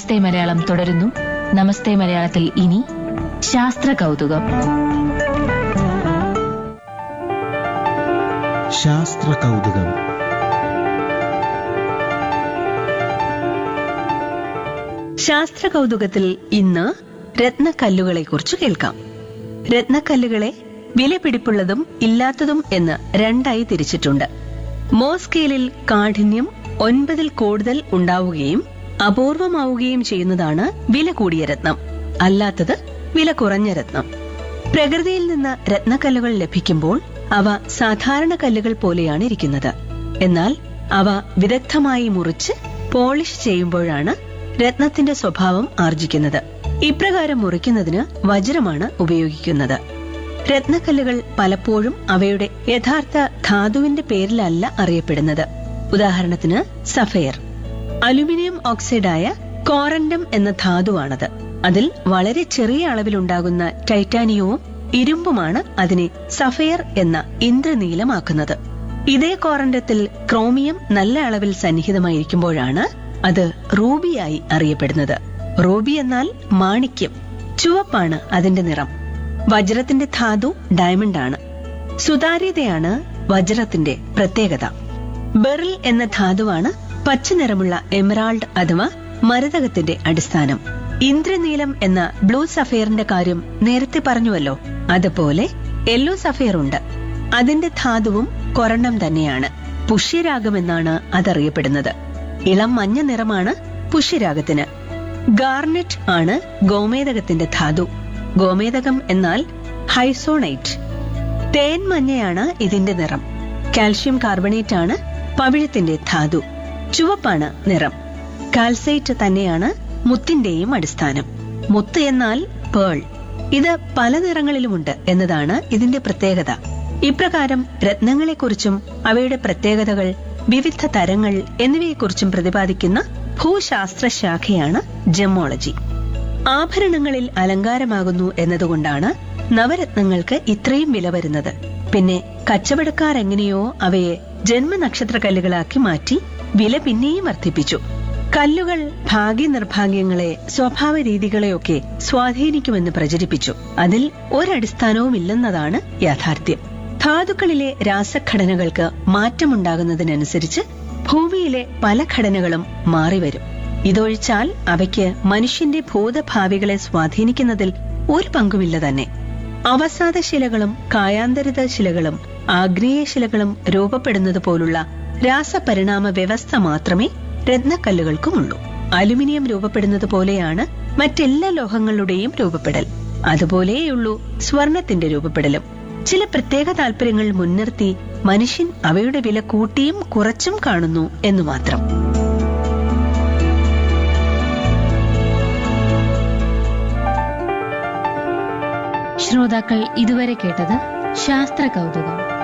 നമസ്തേ മലയാളം തുടരുന്നു നമസ്തേ മലയാളത്തിൽ ഇനി ശാസ്ത്ര കൗതുകം ശാസ്ത്ര കൗതുകം ശാസ്ത്ര കൗതുകത്തിൽ ഇന്ന് രത്നക്കല്ലുകളെ കുറിച്ച് കേൾക്കാം രത്നക്കല്ലുകളെ വിലപിടിപ്പുള്ളതും ഇല്ലാത്തതും എന്ന് രണ്ടായി തിരിച്ചിട്ടുണ്ട് മോ സ്കെയിലിൽ കാഠിന്യം ഒൻപതിൽ കൂടുതൽ ഉണ്ടാവുകയും അപൂർവമാവുകയും ചെയ്യുന്നതാണ് വില കൂടിയ രത്നം അല്ലാത്തത് വില കുറഞ്ഞ രത്നം പ്രകൃതിയിൽ നിന്ന് രത്നക്കല്ലുകൾ ലഭിക്കുമ്പോൾ അവ സാധാരണ കല്ലുകൾ പോലെയാണ് ഇരിക്കുന്നത് എന്നാൽ അവ വിദഗ്ധമായി മുറിച്ച് പോളിഷ് ചെയ്യുമ്പോഴാണ് രത്നത്തിന്റെ സ്വഭാവം ആർജിക്കുന്നത് ഇപ്രകാരം മുറിക്കുന്നതിന് വജ്രമാണ് ഉപയോഗിക്കുന്നത് രത്നക്കല്ലുകൾ പലപ്പോഴും അവയുടെ യഥാർത്ഥ ധാതുവിന്റെ പേരിലല്ല അറിയപ്പെടുന്നത് ഉദാഹരണത്തിന് സഫയർ അലുമിനിയം ഓക്സൈഡായ കോറന്റം എന്ന ധാതുവാണത് അതിൽ വളരെ ചെറിയ അളവിലുണ്ടാകുന്ന ടൈറ്റാനിയവും ഇരുമ്പുമാണ് അതിനെ സഫയർ എന്ന ഇന്ദ്രനീലമാക്കുന്നത് ഇതേ കോറന്റത്തിൽ ക്രോമിയം നല്ല അളവിൽ സന്നിഹിതമായിരിക്കുമ്പോഴാണ് അത് റൂബിയായി അറിയപ്പെടുന്നത് റൂബി എന്നാൽ മാണിക്യം ചുവപ്പാണ് അതിന്റെ നിറം വജ്രത്തിന്റെ ധാതു ഡയമണ്ട് ആണ് സുതാര്യതയാണ് വജ്രത്തിന്റെ പ്രത്യേകത ബെറിൽ എന്ന ധാതുവാണ് പച്ച നിറമുള്ള എമറാൾഡ് അഥവാ മരതകത്തിന്റെ അടിസ്ഥാനം ഇന്ദ്രനീലം എന്ന ബ്ലൂ സഫയറിന്റെ കാര്യം നേരത്തെ പറഞ്ഞുവല്ലോ അതുപോലെ യെല്ലോ സഫയർ ഉണ്ട് അതിന്റെ ധാതുവും കൊറണ്ണം തന്നെയാണ് പുഷ്യരാഗം എന്നാണ് അതറിയപ്പെടുന്നത് ഇളം മഞ്ഞ നിറമാണ് പുഷ്യരാഗത്തിന് ഗാർനെറ്റ് ആണ് ഗോമേതകത്തിന്റെ ധാതു ഗോമേതകം എന്നാൽ ഹൈസോണൈറ്റ് തേൻ മഞ്ഞയാണ് ഇതിന്റെ നിറം കാൽഷ്യം കാർബണേറ്റ് ആണ് പവിഴത്തിന്റെ ധാതു ചുവപ്പാണ് നിറം കാൽസൈറ്റ് തന്നെയാണ് മുത്തിന്റെയും അടിസ്ഥാനം മുത്ത് എന്നാൽ പേൾ ഇത് പല നിറങ്ങളിലുമുണ്ട് എന്നതാണ് ഇതിന്റെ പ്രത്യേകത ഇപ്രകാരം രത്നങ്ങളെക്കുറിച്ചും അവയുടെ പ്രത്യേകതകൾ വിവിധ തരങ്ങൾ എന്നിവയെക്കുറിച്ചും പ്രതിപാദിക്കുന്ന ഭൂശാസ്ത്ര ശാഖയാണ് ജമ്മോളജി ആഭരണങ്ങളിൽ അലങ്കാരമാകുന്നു എന്നതുകൊണ്ടാണ് നവരത്നങ്ങൾക്ക് ഇത്രയും വില വരുന്നത് പിന്നെ കച്ചവടക്കാർ എങ്ങനെയോ അവയെ ജന്മനക്ഷത്രക്കല്ലുകളാക്കി മാറ്റി വില പിന്നെയും വർദ്ധിപ്പിച്ചു കല്ലുകൾ ഭാഗ്യനിർഭാഗ്യങ്ങളെ സ്വഭാവ രീതികളെയൊക്കെ സ്വാധീനിക്കുമെന്ന് പ്രചരിപ്പിച്ചു അതിൽ ഒരടിസ്ഥാനവുമില്ലെന്നതാണ് യാഥാർത്ഥ്യം ധാതുക്കളിലെ രാസഘടനകൾക്ക് മാറ്റമുണ്ടാകുന്നതിനനുസരിച്ച് ഭൂമിയിലെ പല ഘടനകളും മാറിവരും ഇതൊഴിച്ചാൽ അവയ്ക്ക് മനുഷ്യന്റെ ഭൂതഭാവികളെ സ്വാധീനിക്കുന്നതിൽ ഒരു പങ്കുമില്ല തന്നെ അവസാദ ശിലകളും കായാന്തരിത ശിലകളും ആഗ്നേയ ശിലകളും രൂപപ്പെടുന്നത് പോലുള്ള രാസപരിണാമ വ്യവസ്ഥ മാത്രമേ രത്നക്കല്ലുകൾക്കുമുള്ളൂ അലുമിനിയം രൂപപ്പെടുന്നത് പോലെയാണ് മറ്റെല്ലാ ലോഹങ്ങളുടെയും രൂപപ്പെടൽ അതുപോലെയുള്ളൂ സ്വർണത്തിന്റെ രൂപപ്പെടലും ചില പ്രത്യേക താല്പര്യങ്ങൾ മുൻനിർത്തി മനുഷ്യൻ അവയുടെ വില കൂട്ടിയും കുറച്ചും കാണുന്നു എന്നു മാത്രം ശ്രോതാക്കൾ ഇതുവരെ കേട്ടത് ശാസ്ത്ര കൗതുകം